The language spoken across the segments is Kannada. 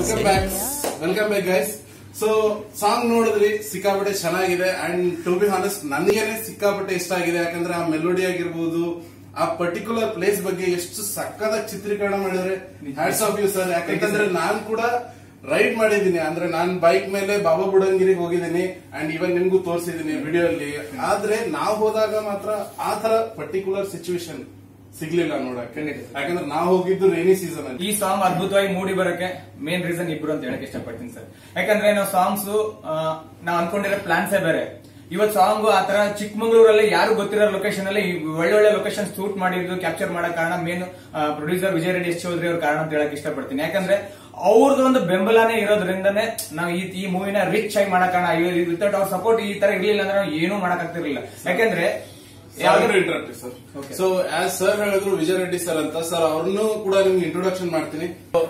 Welcome back welcome back guys so song ನೋಡಿದ್ರಿ ಸಿಕ್ಕಾಪಟ್ಟೆ ಚೆನ್ನಾಗಿದೆ ಅಂಡ್ ಟು ಬಿ ಹಾನೆಸ್ಟ್ ನನಗೇನೆ ಸಿಕ್ಕಾಪಟ್ಟೆ ಇಷ್ಟ ಆಗಿದೆ ಯಾಕಂದ್ರೆ ಆ ಮೆಲೋಡಿ ಆಗಿರ್ಬೋದು ಆ ಪರ್ಟಿಕ್ಯುಲರ್ ಪ್ಲೇಸ್ ಬಗ್ಗೆ ಎಷ್ಟು ಸಕ್ಕದಾಗಿ ಚಿತ್ರೀಕರಣ ಮಾಡಿದ್ರೆ ಹ್ಯಾಟ್ಸ್ ಆಫ್ ಯು ಸರ್ ಯಾಕಂತಂದ್ರೆ ನಾನ್ ಕೂಡ ರೈಡ್ ಮಾಡಿದೀನಿ ಅಂದ್ರೆ ನಾನ್ ಬೈಕ್ ಮೇಲೆ ಬಾಬಾ ಬುಡಂಗಿರಿಗೆ ಹೋಗಿದ್ದೀನಿ ಅಂಡ್ ಇವಾಗ ನಿಮ್ಗೂ ತೋರಿಸಿದೀನಿ ವಿಡಿಯೋ ಅಲ್ಲಿ ಆದ್ರೆ ನಾವು ಹೋದಾಗ ಮಾತ್ರ ಆ ತರ ಪರ್ಟಿಕ್ಯುಲರ್ ಸಿಚುವೇಶನ್ ಸಿಗ್ಲಿಲ್ಲ ನೋಡಕ್ಕೆ ಖಂಡಿತ. ಯಾಕಂದ್ರೆ ನಾವು ಹೋಗಿದ್ದು ರೈನಿ ಸೀಸನ್ ಅಲ್ಲಿ ಈ ಸಾಂಗ್ ಅದ್ಭುತವಾಗಿ ಮೂಡಿ ಬರಕ್ಕೆ ಮೇನ್ ರೀಸನ್ ಇಬ್ರು ಅಂತ ಹೇಳಕ್ ಇಷ್ಟಪಡ್ತೀನಿ ಸರ್ ಯಾಕಂದ್ರೆ ನಾವು ಸಾಂಗ್ಸ್ ನಾವು ಅನ್ಕೊಂಡಿರೋ ಪ್ಲಾನ್ಸೇ ಬೇರೆ ಇವತ್ ಸಾಂಗ್ ಆತರ ಚಿಕ್ಕಮಂಗ್ಳೂರಲ್ಲಿ ಯಾರು ಗೊತ್ತಿರೋ ಲೊಕೇಶನ್ ಅಲ್ಲಿ ಈ ಒಳ್ಳೆ ಒಳ್ಳೆ ಲೊಕೇಶನ್ ಶೂಟ್ ಮಾಡಿದ್ದು ಕ್ಯಾಪ್ಚರ್ ಮಾಡಕ್ ಕಾರಣ main producer Vijay Reddy S Chaudhary ಅವ್ರ ಕಾರಣ ಅಂತ ಹೇಳಕ್ ಇಷ್ಟಪಡ್ತೀನಿ ಯಾಕಂದ್ರೆ ಅವ್ರದ್ದು ಒಂದು ಬೆಂಬಲನೇ ಇರೋದ್ರಿಂದನೇ ನಾವು ಈ ಈ ಮೂವಿನ ರಿಚ್ ಆಗಿ ಮಾಡಕ್ ಕಾರಣ ವಿತೌಟ್ ಅವ್ರ ಸಪೋರ್ಟ್ ಈ ತರ ಇರ್ಲಿಲ್ಲ ಅಂದ್ರೆ ನಾವು ಏನೂ ಮಾಡಕ್ ಆಗ್ತಿರ್ಲಿಲ್ಲ ಯಾಕಂದ್ರೆ ಯಾವ್ದು interactive sir Okay. So as sir ಹೇಳಿದ್ರು ವಿಜಯ್ ರೆಡ್ಡಿ ಸರ್ ಅಂತ ಸರ್ ಅವ್ರನ್ನು ಕೂಡ ನಿಮ್ಗೆ ಇಂಟ್ರೊಡಕ್ಷನ್ ಮಾಡ್ತೀನಿ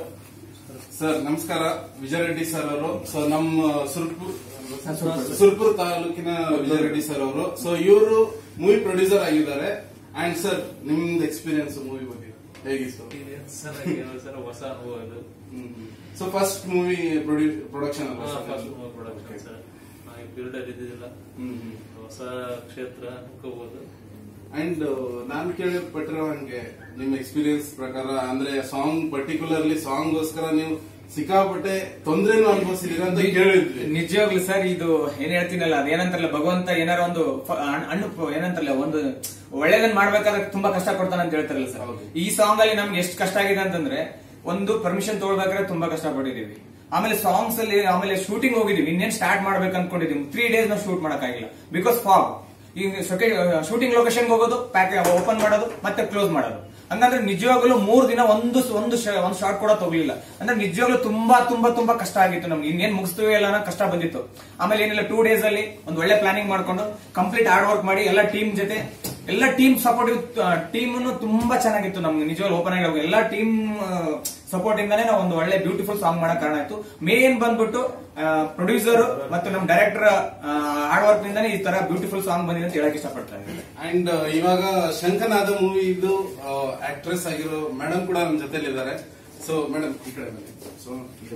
ಸರ್ ನಮಸ್ಕಾರ ವಿಜಯ್ ರೆಡ್ಡಿ ಸರ್ ಅವರು ಸೊ ನಮ್ಮ ಸುರ್ಪುರ್ ಸುರ್ಪುರ್ ತಾಲೂಕಿನ ವಿಜಯ್ ರೆಡ್ಡಿ ಸರ್ ಅವರು ಸೊ ಇವರು ಮೂವಿ ಪ್ರೊಡ್ಯೂಸರ್ ಆಗಿದ್ದಾರೆ ಅಂಡ್ ಸರ್ ನಿಮ್ದು ಎಕ್ಸ್ಪೀರಿಯನ್ಸ್ ಮೂವಿ ಬಗ್ಗೆ ಹೇಗಿತ್ತು ಸರ್ ಏನೋ ಸರ್ ಹೊಸ ಅನುಭವ ಇದು so first movie production first production sir ನಾವು ಈ ಫೀಲ್ಡ್ ಅಲ್ಲಿ ಇದ್ದಿದ್ದಿಲ್ಲ ಹೊಸ ಕ್ಷೇತ್ರ ಅನ್ಕೋಬಹುದು ಅಂಡ್ ನಾನು ಕೇಳಪಟ್ಟಿರೋ ಹಂಗೆ ನಿಮ್ ಎಕ್ಸ್ಪೀರಿಯನ್ಸ್ ಪ್ರಕಾರ ಅಂದ್ರೆ ಸಾಂಗ್ ಪರ್ಟಿಕ್ಯುಲರ್ಲಿ ಸಾಂಗ್ ಗೋಸ್ಕರ ನೀವು ಸಿಕ್ಕಾಪಟ್ಟೆ ತೊಂದ್ರೆನೂ ಅನುಭವಿಸಿದೀರ ಅಂತ ಕೇಳಿದ್ವಿ ನಿಜವಾಗ್ಲು ಸರ್ ಇದು ಏನ್ ಹೇಳ್ತೀನಲ್ಲ ಅದೇನಂತಾರಲ್ಲ ಭಗವಂತ ಏನಾರ ಒಂದು ಫ- ಹಣ್- ಹಣ್ಣು ಪ- ಏನಂತಾರಲ್ಲ ಒಂದು ಒಳ್ಳೇದನ್ನ ಮಾಡ್ಬೇಕಾದ್ರೆ ತುಂಬಾ ಕಷ್ಟ ಕೊಡ್ತಾನೆ ಅಂತ ಹೇಳ್ತಾರಲ್ಲ ಸರ್ ಹೌದು. ಈ ಸಾಂಗ್ ಅಲ್ಲಿ ನಮ್ಗೆ ಎಷ್ಟು ಕಷ್ಟ ಆಗಿದೆ ಅಂತಂದ್ರೆ ಒಂದು ಪರ್ಮಿಷನ್ ತಗೊಳ್ಬೇಕಾದ್ರೆ ತುಂಬಾ ಕಷ್ಟ ಪಟ್ಟಿದೀವಿ ಆಮೇಲೆ ಸಾಂಗ್ಸ್ ಅಲ್ಲಿ ಆಮೇಲೆ ಶೂಟಿಂಗ್ ಹೋಗಿದೀವಿ ಇನ್ನೇನ್ ಸ್ಟಾರ್ಟ್ ಮಾಡ್ಬೇಕು ಅನ್ಕೊಂಡಿದೀವಿ ತ್ರೀ ಡೇಸ್ ನಾವು ಶೂಟ್ ಮಾಡಕ್ಕಾಗಿಲ್ಲ ಬಿಕಾಸ್ ಫಾಗ್ ಈಗ ಶೂಟಿಂಗ್ ಲೊಕೇಶನ್ ಹೋಗೋದು ಪ್ಯಾಕ್ ಓಪನ್ ಮಾಡೋದು ಮತ್ತೆ ಕ್ಲೋಸ್ ಮಾಡೋದು ಹಂಗಂದ್ರೆ ನಿಜವಾಗ್ಲೂ ಮೂರ್ ದಿನ ಒಂದು ಒಂದು ಶ- ಒಂದು ಶಾರ್ಟ್ ಕೂಡ ತಗೊಳ್ಳಿಲ್ಲ ಅಂದ್ರೆ ನಿಜವಾಗ್ಲೂ ತುಂಬಾ ತುಂಬಾ ತುಂಬಾ ಕಷ್ಟ ಆಗಿತ್ತು ನಮ್ಗೆ ಇನ್ನೇನ್ ಮುಗಿಸ್ತೀವಿ ಎಲ್ಲ ಅನ್ನೋ ಕಷ್ಟ ಬಂದಿತ್ತು ಆಮೇಲೆ ಏನಿಲ್ಲ ಟೂ ಡೇಸ್ ಅಲ್ಲಿ ಒಂದು ಒಳ್ಳೆ ಪ್ಲಾನಿಂಗ್ ಮಾಡ್ಕೊಂಡು ಕಂಪ್ಲೀಟ್ ಹಾರ್ಡ್ ವರ್ಕ್ ಮಾಡಿ ಎಲ್ಲ ಟೀಮ್ ಜೊತೆ ಎಲ್ಲ ಟೀಮ್ ಸಪೋರ್ಟಿವ್ ಟೀಮ್ ತುಂಬಾ ಚೆನ್ನಾಗಿತ್ತು ನಮ್ಗೆ ನಿಜವಾಗ್ಲೂ ಓಪನ್ ಆಗಿ ಎಲ್ಲ ಟೀಮ್ ಸಪೋರ್ಟ್ ಇಂದಾನೆ ನಾವು ಒಂದು ಒಳ್ಳೆ ಬ್ಯೂಟಿಫುಲ್ ಸಾಂಗ್ ಮಾಡಕ್ ಕಾರಣ ಆಯ್ತು ಮೇನ್ ಬಂದ್ಬಿಟ್ಟು ಪ್ರೊಡ್ಯೂಸರ್ ಮತ್ತು ನಮ್ಮ ಡೈರೆಕ್ಟರ್ ಹಾರ್ಡ್ ವರ್ಕ್ ನಿಂದಾನೆ ಈ ತರ ಬ್ಯೂಟಿಫುಲ್ ಸಾಂಗ್ ಬಂದಿದೆ ಅಂತ ಹೇಳಕ್ ಇಷ್ಟಪಡ್ತಾ ಇದ್ದೀನಿ ಅಂಡ್ ಇವಾಗ ಶಂಕನಾದ ಮೂವಿ ಇದು ಆಕ್ಟ್ರೆಸ್ ಆಗಿರೋ ಮೇಡಮ್ ಕೂಡ ನಮ್ಮ ಜೊತೆಲಿ ಇದ್ದಾರೆ ಸೊ ಮೇಡಮ್ ಈ ಕಡೆ ಬನ್ನಿ so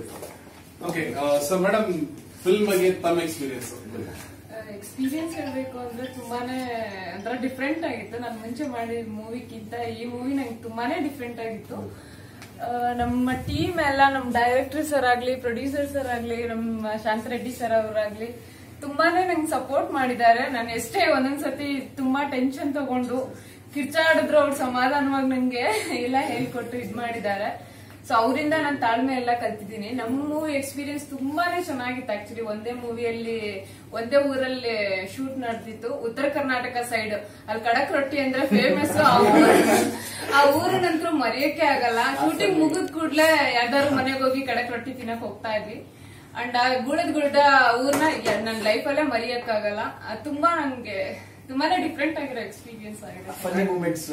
okay so madam film ಬಗ್ಗೆ ತಮ್ಮ ಎಕ್ಸ್ಪೀರಿಯನ್ಸ್ ಎಕ್ಸ್ಪೀರಿಯನ್ಸ್ ಹೇಳ್ಬೇಕು ಅಂದ್ರೆ ತುಂಬಾನೇ ಒಂಥರ ಡಿಫ್ರೆಂಟ್ ಆಗಿತ್ತು ನಾನು ಮುಂಚೆ ಮಾಡಿದ ಮೂವಿಗಿಂತ ಈ ಮೂವಿ ನಂಗೆ ತುಂಬಾನೇ ಡಿಫ್ರೆಂಟ್ ಆಗಿತ್ತು ಆ, ನಮ್ಮ ಟೀಮ್ ಎಲ್ಲ ನಮ್ಮ ಡೈರೆಕ್ಟರ್ ಸರ್ ಆಗ್ಲಿ ಪ್ರೊಡ್ಯೂಸರ್ ಸರ್ ಆಗ್ಲಿ ನಮ್ಮ ಶಾಂತರೆಡ್ಡಿ ಸರ್ ಅವರಾಗ್ಲಿ ತುಂಬಾನೇ ನಂಗೆ ಸಪೋರ್ಟ್ ಮಾಡಿದ್ದಾರೆ ನಾನು ಎಷ್ಟೇ ಒಂದೊಂದ್ಸತಿ ತುಂಬಾ ಟೆನ್ಷನ್ ತಗೊಂಡು ಕಿರ್ಚಾಡಿದ್ರು ಅವ್ರು ಸಮಾಧಾನವಾಗಿ ನಂಗೆ ಎಲ್ಲ ಹೇಳ್ಕೊಟ್ಟು ಇದ್ ಮಾಡಿದ್ದಾರೆ ಸೊ ಅವರಿಂದ ನಾನು ತಾಳ್ಮೆ ಎಲ್ಲ ಕಲ್ತಿದ್ದೀನಿ ನಮ್ಮ ಮೂವಿ ಎಕ್ಸ್ಪೀರಿಯನ್ಸ್ ತುಂಬಾನೇ ಚೆನ್ನಾಗಿತ್ತು ಆಕ್ಚುಲಿ ಒಂದೇ ಮೂವಿಯಲ್ಲಿ ಒಂದೇ ಊರಲ್ಲಿ ಶೂಟ್ ನಡೆದಿತ್ತು ಉತ್ತರ ಕರ್ನಾಟಕ ಸೈಡ್ ಅಲ್ಲಿ ಕಡಕ್ ರೊಟ್ಟಿ ಅಂದ್ರೆ ಫೇಮಸ್ ಆ ಊರು ಆ ಊರಿನಂತರೂ ಮರೆಯಕ್ಕೆ ಆಗಲ್ಲ ಶೂಟಿಂಗ್ ಮುಗಿದ್ ಕೂಡ್ಲೆ ಯಾರ್ದಾರು ಮನೆಗೆ ಹೋಗಿ ಕಡಕ್ ರೊಟ್ಟಿ ತಿನ್ನಕ್ ಹೋಗ್ತಾ ಇದ್ವಿ ಅಂಡ್ ಆ ಗುಳದ್ ಗುಳ್ದ ಊರ್ನ ನನ್ನ ಲೈಫಲ್ಲೇ ಮರೆಯಕ್ಕಾಗಲ್ಲ ಅದ್ ತುಂಬಾ ನಂಗೆ ತುಂಬಾನೇ ಡಿಫ್ರೆಂಟ್ ಆಗಿರೋ ಎಕ್ಸ್ಪೀರಿಯನ್ಸ್ ಆಗಿದೆ ಫನ್ನಿ ಮೂಮೆಂಟ್ಸ್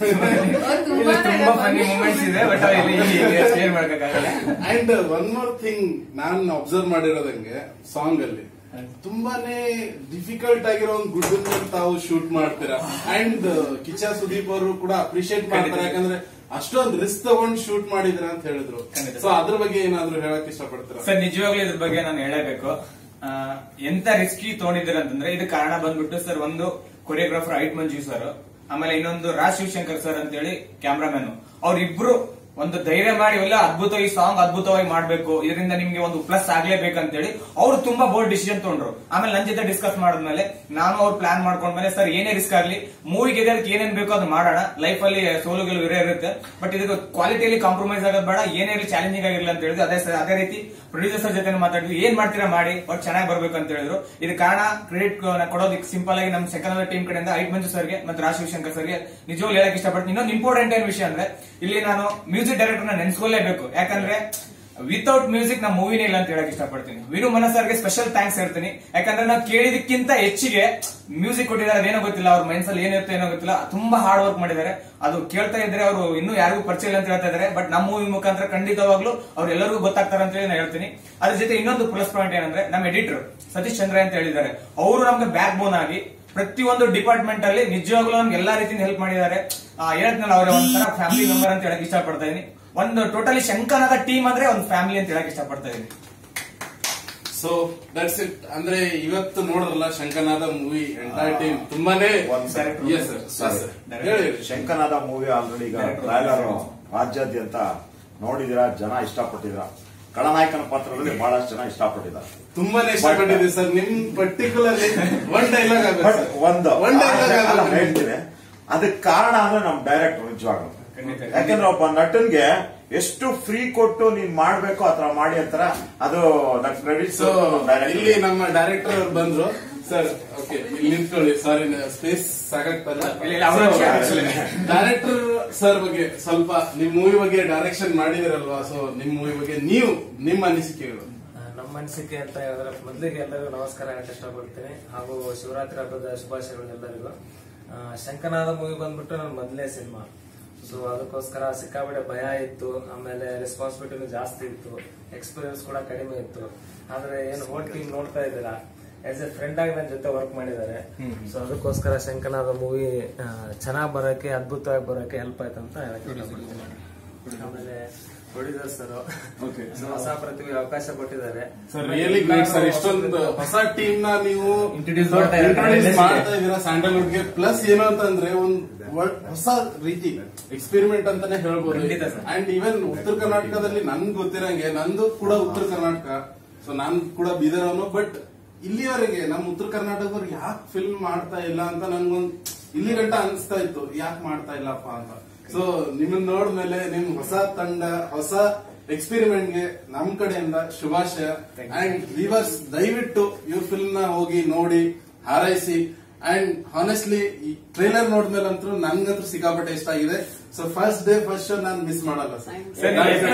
ಅವ್ರು ತುಂಬಾ ತುಂಬಾನೇ ಫನ್ನಿ ಮೂಮೆಂಟ್ಸ್ ಇದೆ ಬಟ್ ಇಲ್ಲಿ ಶೇರ್ ಮಾಡಕ್ಕಾಗಲ್ಲ ಅಂಡ್ ಒನ್ ಮೋರ್ ಥಿಂಗ್ ನಾನ್ ಅಬ್ಸರ್ವ್ ಮಾಡಿರೋದಂಗೆ ಸಾಂಗ್ ಅಲ್ಲಿ ತುಂಬಾನೇ ಡಿಫಿಕಲ್ಟ್ ಆಗಿರೋ ಒಂದು ಗುಡ್ಡನ್ನ ತಾವು ಶೂಟ್ ಮಾಡ್ತೀರಾ ಅಂಡ್ ಕಿಚ್ಚ ಸುದೀಪ್ ಅವರು ಕೂಡ ಅಪ್ರಿಶಿಯೇಟ್ ಮಾಡ್ತಾರೆ ಯಾಕಂದ್ರೆ ಅಷ್ಟೊಂದು ರಿಸ್ಕ್ ತಗೊಂಡ್ ಶೂಟ್ ಮಾಡಿದ್ರ ಅಂತ ಹೇಳಿದ್ರು ಖಂಡಿತ. ಸೊ ಅದ್ರ ಬಗ್ಗೆ ಏನಾದ್ರು ಹೇಳಕ್ ಇಷ್ಟಪಡ್ತೀರಾ ಸರ್ ನಿಜವಾಗ್ಲೂ ಇದ್ರ ಬಗ್ಗೆ ನಾನು ಹೇಳಬೇಕು ಆ, ಎಂತ ರಿಸ್ಕಿ ತಗೊಂಡಿದ್ದೀರ ಅಂತಂದ್ರೆ ಇದು ಕಾರಣ ಬಂದ್ಬಿಟ್ಟು ಸರ್ ಒಂದು ಕೊರಿಯೋಗ್ರಾಫರ್ ಐಟ್ ಮಂಜು ಸರ್ ಆಮೇಲೆ ಇನ್ನೊಂದು ರಾಜ್ ಶಿವಶಂಕರ್ ಸರ್ ಅಂತೇಳಿ ಕ್ಯಾಮ್ರಾಮನ್ ಅವ್ರಿಬ್ರು ಒಂದು ಧೈರ್ಯ ಮಾಡಿ ಎಲ್ಲ ಅದ್ಭುತ ಈ ಸಾಂಗ್ ಅದ್ಭುತವಾಗಿ ಮಾಡ್ಬೇಕು ಇದರಿಂದ ನಿಮ್ಗೆ ಒಂದು ಪ್ಲಸ್ ಆಗ್ಲೇಬೇಕಂತೇಳಿ ಅವ್ರು ತುಂಬಾ ಬೋಲ್ಡ್ ಡಿಸಿಷನ್ ತಗೊಂಡ್ರು ಆಮೇಲೆ ನನ್ನ ಜೊತೆ ಡಿಸ್ಕಸ್ ಮಾಡಿದ್ಮೇಲೆ ನಾನು ಅವ್ರು ಪ್ಲಾನ್ ಮಾಡ್ಕೊಂಡ್ಮೇಲೆ ಸರ್ ಏನೇ ರಿಸ್ಕ್ ಆಗ್ಲಿ ಮೂವಿಗೆ ಗೆದ್ದಕ್ಕೆ ಏನೇನ್ ಬೇಕೋ ಅದು ಮಾಡೋಣ ಲೈಫ್ ಅಲ್ಲಿ ಸೋಲು ಗೆಲುವು ಇರೇ ಇರುತ್ತೆ ಬಟ್ ಇದಕ್ಕೆ ಕ್ವಾಲಿಟಿಯಲ್ಲಿ ಕಾಂಪ್ರಮೈಸ್ ಆಗೋದು ಬೇಡ ಏನೇ ಇರಲಿ ಚಾಲೆಂಜಿಂಗ್ ಆಗಿರಲಿ ಅಂತ ಹೇಳಿದ್ರು ಅದೇ ಸರ್ ಅದೇ ರೀತಿ ಪ್ರೊಡ್ಯೂಸರ್ ಜೊತೆ ಮಾತಾಡಿದ್ವಿ ಏನ್ ಮಾಡ್ತೀರಾ ಮಾಡಿ ಬಟ್ ಚೆನ್ನಾಗಿ ಬರ್ಬೇಕು ಅಂತ ಹೇಳಿದ್ರು ಇದು ಕಾರಣ ಕ್ರೆಡಿಟ್ ಕೊಡೋದಕ್ಕೆ ಸಿಂಪಲ್ ಆಗಿ ನಮ್ಮ ಸೆಕೆಂಡ್ ಟೀಮ್ ಕಡೆಯಿಂದ ಐಟ್ ಮಂಜು ಸರ್ಗೆ ಮತ್ತು ರಾಜ್ ಶಿವಶಂಕರ್ ಸರ್ಗೆ ನಿಜವಾಗ್ಲೂ ಹೇಳಕ್ ಇಷ್ಟಪಡ್ತೀನಿ ಇನ್ನೊಂದು ಇಂಪಾರ್ಟೆಂಟ್ ಏನ್ ವಿಷಯ ಅಂದ್ರೆ ಇಲ್ಲಿ ನಾನು ಮ್ಯೂಸಿಕ್ ಡೈರೆಕ್ಟರ್ ನ ನೆನ್ಸ್ಕೊಳ್ಳೇಬೇಕು ಯಾಕಂದ್ರೆ ವಿತೌಟ್ ಮ್ಯೂಸಿಕ್ ನಾ ಮೂವಿನೇ ಇಲ್ಲ ಅಂತ ಹೇಳಕ್ ಇಷ್ಟಪಡ್ತೀನಿ ವಿನು ಮನಸ್ಸರ್ಗೆ ಸ್ಪೆಷಲ್ ಥ್ಯಾಂಕ್ಸ್ ಹೇಳ್ತೀನಿ ಯಾಕಂದ್ರೆ ನಾವು ಕೇಳಿದಕ್ಕಿಂತ ಹೆಚ್ಚಿಗೆ ಮ್ಯೂಸಿಕ್ ಕೊಟ್ಟಿದ್ದಾರೆ ಅದೇನೋ ಗೊತ್ತಿಲ್ಲ ಅವ್ರ ಮೈನ್ಸ್ ಅಲ್ಲಿ ಏನಿರುತ್ತೆ ಏನೋ ಗೊತ್ತಿಲ್ಲ ತುಂಬಾ ಹಾರ್ಡ್ ವರ್ಕ್ ಮಾಡಿದ್ದಾರೆ ಅದು ಕೇಳ್ತಾ ಇದ್ರೆ ಅವರು ಇನ್ನೂ ಯಾರಿಗೂ ಪರಿಚಯ ಇಲ್ಲ ಅಂತ ಹೇಳ್ತಾ ಇದ್ದಾರೆ ಬಟ್ ನಮ್ಮ ಮೂವಿ ಮುಖಾಂತರ ಖಂಡಿತವಾಗ್ಲೂ ಅವ್ರು ಎಲ್ಲರಿಗೂ ಗೊತ್ತಾಗ್ತಾರೆ ಅಂತ ಹೇಳಿ ನಾನು ಹೇಳ್ತೀನಿ ಅದ್ರ ಜೊತೆ ಇನ್ನೊಂದು ಪ್ಲಸ್ ಪಾಯಿಂಟ್ ಏನಂದ್ರೆ ನಮ್ಮ ಎಡಿಟರ್ ಸತೀಶ್ ಚಂದ್ರ ಅಂತ ಹೇಳಿದ್ದಾರೆ ಅವರು ನಮ್ಗೆ ಬ್ಯಾಕ್ ಬೋನ್ ಆಗಿ ಪ್ರತಿಯೊಂದು ಡಿಪಾರ್ಟ್ಮೆಂಟ್ ಅಲ್ಲಿ ನಿಜವಾಗ್ಲೂ ನಮ್ಗೆ ಎಲ್ಲಾ ರೀತಿಯಿಂದ ಹೆಲ್ಪ್ ಮಾಡಿದ್ದಾರೆ ಹೇಳ್ತೀನಲ್ಲ ಅವ್ರ ಒಂಥರ ಫ್ಯಾಮಿಲಿ ಮೆಂಬರ್ ಅಂತ ಹೇಳಕ್ ಇಷ್ಟಪಡ್ತಾ ಇದೀನಿ ಒಂದು ಟೋಟಲಿ ಶಂಕನಾದ ಟೀಮ್ ಅಂದ್ರೆ ಒಂದು ಫ್ಯಾಮಿಲಿ ಅಂತ ಹೇಳಕ್ ಇಷ್ಟಪಡ್ತಾ ಇದೀನಿ ಸೊ ದಟ್ಸ್ ಇಟ್ ಅಂದ್ರೆ ಇವತ್ತು ನೋಡ್ರಲ್ಲ ಶಂಕನಾದ ಮೂವಿ ಎಂಟೈರ್ ಟೀಮ್ ತುಂಬಾನೇ ಒಂದ್ second. Yes, sir. Yes, sir. ಹೇಳಿ ಶಂಕನಾದ ಮೂವಿ ಆಲ್ರೆಡಿ ಈಗ ಟ್ರೈಲರ್ ರಾಜ್ಯಾದ್ಯಂತ ನೋಡಿದಿರಾ ಜನ ಇಷ್ಟಪಟ್ಟಿದ್ರ ಖಳನಾಯಕನ ಪಾತ್ರದಲ್ಲಿ ಬಹಳಷ್ಟು ಜನ ಇಷ್ಟಪಟ್ಟಿದ್ದಾರೆ ತುಂಬಾನೇ ಇಷ್ಟಪಟ್ಟಿದ್ದೀವಿ ಸರ್ ನಿಮ್ ಪರ್ಟಿಕ್ಯುಲರ್ ಒನ್ ಡೈಲಾಗ್ ಬಟ್ ಒಂದು ಒನ್ ಡೈಲಾಗ್ ಅಲ್ಲ, ಹೇಳ್ತೀನಿ ಅದಕ್ಕೆ ಕಾರಣ ಅಂದ್ರೆ ನಮ್ ಡೈರೆಕ್ಟರ್ ನಿಜವಾಗ್ಲು ಖಂಡಿತ. ಯಾಕಂದ್ರೆ ಒಬ್ಬ ನಟನ್ಗೆ ಎಷ್ಟು ಫ್ರೀ ಕೊಟ್ಟು ನೀನ್ ಮಾಡ್ಬೇಕು ಆತರ ಮಾಡಿ ಅಂತಾರ ಅದು ಕ್ರೆಡಿಟ್ ಸೊ ಇಲ್ಲಿ ನಮ್ಮ ಡೈರೆಕ್ಟರ್ ಅವ್ರು ಬಂದ್ರು ಸರ್ ಓಕೆ ಇಲ್ಲಿ ನಿಂತ್ಕೊಳ್ಳಿ ಸಾರಿ ಸ್ಪೇಸ್ ಸಾಕಾಗ್ತಲ್ಲ ಇಲ್ಲ, ಇಲ್ಲ, ಅವ್ರು actually. ಡೈರೆಕ್ಟರ್ ಸರ್ ಬಗ್ಗೆ ಸ್ವಲ್ಪ ನಿಮ್ ಮೂವಿ ಬಗ್ಗೆ ಡೈರೆಕ್ಷನ್ ಮಾಡಿದಿರಲ್ವಾ ಸೊ ನಿಮ್ ಮೂವಿ ಬಗ್ಗೆ ನೀವು ನಿಮ್ಮ ಅನಿಸಿಕೆಗಳು ಆ, ನಮ್ಮ ಅನಿಸಿಕೆ ಅಂತ ಹೇಳಿದ್ರೆ ಮೊದಲಿಗೆ ಎಲ್ಲರಿಗೂ ನಮಸ್ಕಾರ ಹೇಳಕ್ ಇಷ್ಟಪಡ್ತೀನಿ ಹಾಗೂ ಶಿವರಾತ್ರಿ ಹಬ್ಬದ ಶುಭಾಶಯಗಳು ಎಲ್ಲರಿಗೂ ಆ, ಶಂಕನಾದ ಮೂವಿ ಬಂದ್ಬಿಟ್ಟು ನನ್ನ ಮೊದಲನೇ ಸಿನಿಮಾ ಸೊ ಅದಕ್ಕೋಸ್ಕರ ಸಿಕ್ಕಾಪಟ್ಟೆ ಭಯ ಇತ್ತು ಆಮೇಲೆ ರೆಸ್ಪಾನ್ಸಿಬಿಲಿಟಿನೂ ಜಾಸ್ತಿ ಇತ್ತು ಎಕ್ಸ್ಪೀರಿಯನ್ಸ್ ಕೂಡ ಕಡಿಮೆ ಇತ್ತು ಆದ್ರೆ ಏನು ಹೋಲ್ ಟೀಮ್ ನೋಡ್ತಾ ಇದ್ದೀರಾ ಆಸ್ ಎ ಫ್ರೆಂಡ್ ಆಗಿ ನನ್ನ ಜೊತೆ ವರ್ಕ್ ಮಾಡಿದ್ದಾರೆ ಸೊ ಅದಕ್ಕೋಸ್ಕರ ಶಂಕನಾದ ಮೂವಿ ಚೆನ್ನಾಗಿ ಬರೋಕೆ ಅದ್ಭುತವಾಗಿ ಬರೋಕೆ ಹೆಲ್ಪ್ ಆಯ್ತು ಅಂತ ಹೇಳಕ್ ಇಷ್ಟಪಡ್ತೀನಿ ಆಮೇಲೆ ಪ್ರೊಡ್ಯೂಸರ್ ಸರ್ Okay. ಹೊಸ ಪ್ರತಿಭೆ ಅವಕಾಶ ಕೊಟ್ಟಿದ್ದಾರೆ ಸರ್ ರಿಯಲಿ ಗ್ರೇಟ್ ಸರ್ ಇಷ್ಟೊಂದು ಹೊಸ ಟೀಮ್ ನ ನೀವು Introduce ಮಾಡ್ತಾ ಇದ್ದೀರಾ introduce industry ಗೆ. ಮಾಡ್ತಾ ಇದೀರಾ ಸ್ಯಾಂಡಲ್ವುಡ್ ಗೆ ಪ್ಲಸ್ ಏನು ಅಂತಂದ್ರೆ ಒಂದ್ ಒಳ್- ಹೊಸ ರೀತಿ ಎಕ್ಸ್ಪೆರಿಮೆಂಟ್ ಅಂತಾನೆ ಹೇಳ್ಬೋದು ಖಂಡಿತ sir. ಅಂಡ್ ಈವನ್ ಉತ್ತರ ಕರ್ನಾಟಕದಲ್ಲಿ ನನ್ಗೆ ಗೊತ್ತಿರಂಗೆ ನಂದು ಕೂಡ ಉತ್ತರ ಕರ್ನಾಟಕ ಸೊ ನಾನ್ ಕೂಡ ಬೀದರವನು ಬಟ್ ಇಲ್ಲಿವರೆಗೆ ನಮ್ಮ ಉತ್ತರ ಕರ್ನಾಟಕದವ್ರು ಯಾಕೆ ಫಿಲ್ಮ್ ಮಾಡ್ತಾ ಇಲ್ಲ ಅಂತ ನನ್ಗೊಂದ್ ಇಲ್ಲಿ ಗಂಟ ಅನಿಸ್ತಾ ಇತ್ತು ಯಾಕೆ ಮಾಡ್ತಾ ಇಲ್ಲಪ್ಪ ಅಂತ ಸೊ ನಿಮ್ಮನ್ನ ನೋಡ್ಮೇಲೆ ನಿಮ್ ಹೊಸ ತಂಡ ಹೊಸ ಎಕ್ಸ್ಪೆರಿಮೆಂಟ್ ಗೆ ನಮ್ ಕಡೆಯಿಂದ ಶುಭಾಶಯ ಅಂಡ್ ವಿವರ್ಸ್ ದಯವಿಟ್ಟು ಇವ್ರ ಫಿಲ್ಮ್ ನ ಹೋಗಿ ನೋಡಿ ಹಾರೈಸಿ ಅಂಡ್ ಹಾನೆಸ್ಟ್ಲಿ ಈ ಟ್ರೈಲರ್ ನೋಡ್ಮೇಲಂತೂ ನನ್ಗಂತೂ ಸಿಕ್ಕಾಪಟ್ಟೆ ಇಷ್ಟ ಆಗಿದೆ so first day first show ನಾನು ಮಿಸ್ ಮಾಡಲ್ಲ ಸರ್ ಸರ್,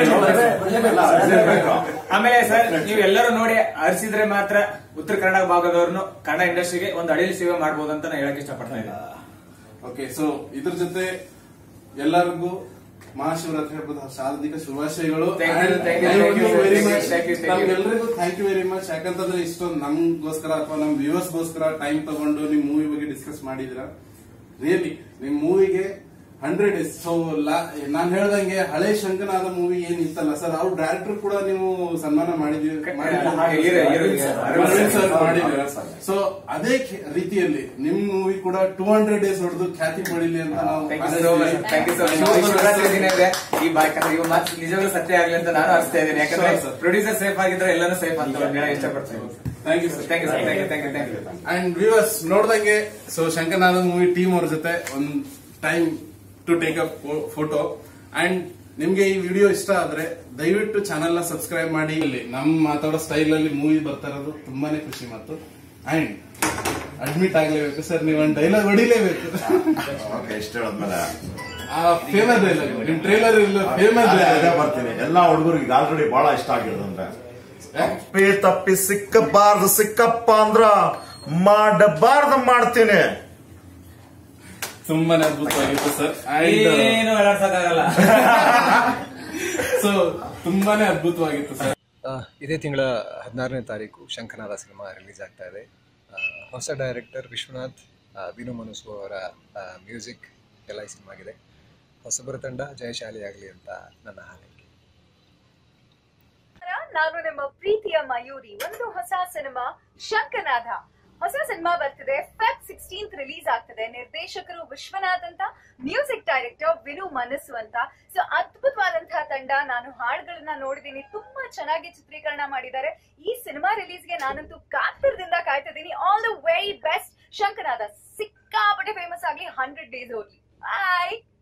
ನೀವು ಆಮೇಲೆ ಸರ್ ನೀವು ಎಲ್ಲರೂ ನೋಡಿ ಅರಿಸಿದ್ರೆ ಮಾತ್ರ ಉತ್ತರ ಕನ್ನಡ ಭಾಗದವ್ರನ್ನು ಕನ್ನಡ ಇಂಡಸ್ಟ್ರಿಗೆ ಒಂದು ಅಡಿಲಿ ಸೇವೆ ಮಾಡಬಹುದು ಅಂತ ನಾನು ಹೇಳಕ್ ಇಷ್ಟಪಡ್ತಾ ಇದ್ದೀನಿ ಓಕೆ ಸೊ ಇದ್ರ ಜೊತೆ ಎಲ್ಲರಿಗೂ ಮಹಾಶಿವರಾತ್ರಿ ಹಬ್ಬದ ಹಾರ್ದಿಕ ಶುಭಾಶಯಗಳು Thank you, thank you, thank you, very thank you, much thank you, thank you. ನಮ್ಗೆಲ್ಲರಿಗೂ ಥ್ಯಾಂಕ್ ಯು ವೆರಿ ಮಚ್ ಯಾಕಂತಂದ್ರೆ ಇಷ್ಟೊಂದು ನಮ್ಗೋಸ್ಕರ ಅಥವಾ ನಮ್ ವ್ಯೂವರ್ಸ್ ಗೋಸ್ಕರ ಟೈಮ್ ತಗೊಂಡು ನಿಮ್ ಮೂವಿ ಬಗ್ಗೆ ಡಿಸ್ಕಸ್ ಮಾಡಿದಿರ ರಿಯಲಿ ನಿಮ್ ಮೂವಿಗೆ ಹಂಡ್ರೆಡ್ ಡೇಸ್ ಸೊ ನಾನ್ ಹೇಳ್ದಂಗೆ ಹಳೆ ಶಂಕನಾದ ಮೂವಿ ಏನಿತ್ತಲ್ಲ ಸರ್ ಅವ್ರ ಡೈರೆಕ್ಟರ್ ಕೂಡ ನೀವು ಸನ್ಮಾನ ಮಾಡಿದೀವಿ ಇರು, ಇರು, ಇರು. ಅರವಿಂದ್ ಸರ್ ಮಾಡಿದ್ದೀರ ಸೊ ಅದೇ ಖೆ- ರೀತಿಯಲ್ಲಿ ನಿಮ್ ಮೂವಿ ಕೂಡ ಟೂ ಹಂಡ್ರೆಡ್ ಡೇಸ್ ಹೊಡೆದು ಖ್ಯಾತಿ ಪಡಿಲಿ ಅಂತ ನಾವು thank you so much thank you so much Shivaratri ದಿನ ಇದೆ ಈ ಬಾ ಯಾಕಂದ್ರೆ ಇವಾಗ ಮಾತು ನಿಜವಾಗ್ಲೂ ಸತ್ಯ ಆಗ್ಲಿ ಅಂತ ನಾನು ಅರ್ಸ್ತಾ ಇದ್ದೀನಿ ಯಾಕಂದ್ರೆ Sure, sir. ಪ್ರೊಡ್ಯೂಸರ್ ಸೇಫ್ ಆಗಿದ್ರೆ ಎಲ್ಲಾನು ಸೇಫ್ ಅಂತ ಹೇಳಕ್ ಇಷ್ಟಪಡ್ತೀನಿ thank you sir thank you sir thank you thank you thank you and viewers ನೋಡ್ದಂಗೆ ಸೊ ಶಂಕರ್ನಾಥ ಮೂವಿ ಟೀಮ್ ಅವ್ರ ಜೊತೆ ಒಂದ್ time to take up photo and ನಿಮ್ಗೆ ಈ ವಿಡಿಯೋ ಇಷ್ಟ ಆದ್ರೆ ದಯವಿಟ್ಟು ಚಾನೆಲ್ ನ ಸಬ್ಸ್ಕ್ರೈಬ್ ಮಾಡಿ ಇಲ್ಲಿ ನಮ್ ಮಾತಾಡೋ ಸ್ಟೈಲ್ ಅಲ್ಲಿ ಮೂವಿ ಬರ್ತಾ ಇರೋದು ತುಂಬಾನೇ ಖುಷಿ ಮಾತು ಅಂಡ್ ಅಡ್ಮಿಟ್ ಆಗ್ಲೇಬೇಕು ಸರ್ ನೀವು ಒಂದು ಡೈಲಾಗ್ ಹೊಡಿಲೇಬೇಕು ಓಕೆ ಇಷ್ಟ ಹೇಳದ್ಮೇಲೆ ಆ ಫೇಮಸ್ ಡೈಲಾಗ್ ನಿಮ್ ಟ್ರೇಲರ್ ಇಲ್ಲ ಫೇಮಸ್ ಅದೇ- ಅದೇ ಡೈಲಾಗ್ ಬರ್ತೀನಿ ಎಲ್ಲಾ ಹುಡುಗರಿಗೆ ಆಲ್ರೆಡಿ ಬಹಳ ಇಷ್ಟ ಆಗಿರೋದಂದ್ರೆ ತಪ್ಪಿ ತಪ್ಪಿ ಸಿಕ್ಕಬಾರ್ದು ಸಿಕ್ಕಪ್ಪ ಅಂದ್ರ ಮಾಡಬಾರ್ದು ಮಾಡ್ತೀನಿ ತುಂಬಾನೇ ಅದ್ಭುತವಾಗಿತ್ತು ಸರ್ ಅಂಡ್ ಏನು ಹೇಳಕ್ಕಾಗಲ್ಲ ಸೊ ತುಂಬಾನೇ ಅದ್ಭುತವಾಗಿತ್ತು ಸರ್ ಆ, ಇದೇ ತಿಂಗಳ ಹದಿನಾರನೇ ತಾರೀಕು ಶಂಖನಾದ ಸಿನಿಮಾ ರಿಲೀಸ್ ಆಗ್ತಾ ಇದೆ ಆ, ಹೊಸ ಡೈರೆಕ್ಟರ್ ವಿಶ್ವನಾಥ್ ಆ, ವಿನು ಮನಸ್ಸು ಅವರ ಮ್ಯೂಸಿಕ್ ಎಲ್ಲ ಈ ಸಿನಿಮಾಗಿದೆ ಹೊಸಬರ ತಂಡ ಜಯಶಾಲಿಯಾಗಲಿ ಅಂತ ನನ್ನ ಹಾರೈಕೆ ನಾನು ನಿಮ್ಮ ಪ್ರೀತಿಯ ಮಯೂರಿ ಒಂದು ಹೊಸ ಸಿನಿಮಾ ಶಂಕನಾಥ ಹೊಸ ಸಿನಿಮಾ ಬರ್ತಿದೆ ಫೆಬ್ ಸಿಕ್ಸ್ಟೀನ್ತ್ ರಿಲೀಸ್ ಆಗ್ತದೆ ನಿರ್ದೇಶಕರು ವಿಶ್ವನಾಥ್ ಅಂತ ಮ್ಯೂಸಿಕ್ ಡೈರೆಕ್ಟರ್ ವಿನು ಮನಸ್ಸು ಅಂತ ಸೊ ಅದ್ಭುತವಾದಂತಹ ತಂಡ ನಾನು ಹಾಡುಗಳನ್ನ ನೋಡಿದೀನಿ ತುಂಬಾ ಚೆನ್ನಾಗಿ ಚಿತ್ರೀಕರಣ ಮಾಡಿದ್ದಾರೆ ಈ ಸಿನಿಮಾ ರಿಲೀಸ್ಗೆ ನಾನಂತೂ ಕಾತರದಿಂದ ಕಾಯ್ತಿದ್ದೀನಿ all the very best Shankanaatha ಸಿಕ್ಕಾಪಟ್ಟೆ ಫೇಮಸ್ ಆಗ್ಲಿ ಹಂಡ್ರೆಡ್ ಡೇಸ್ ಹೋಗ್ಲಿ ಬಾಯ್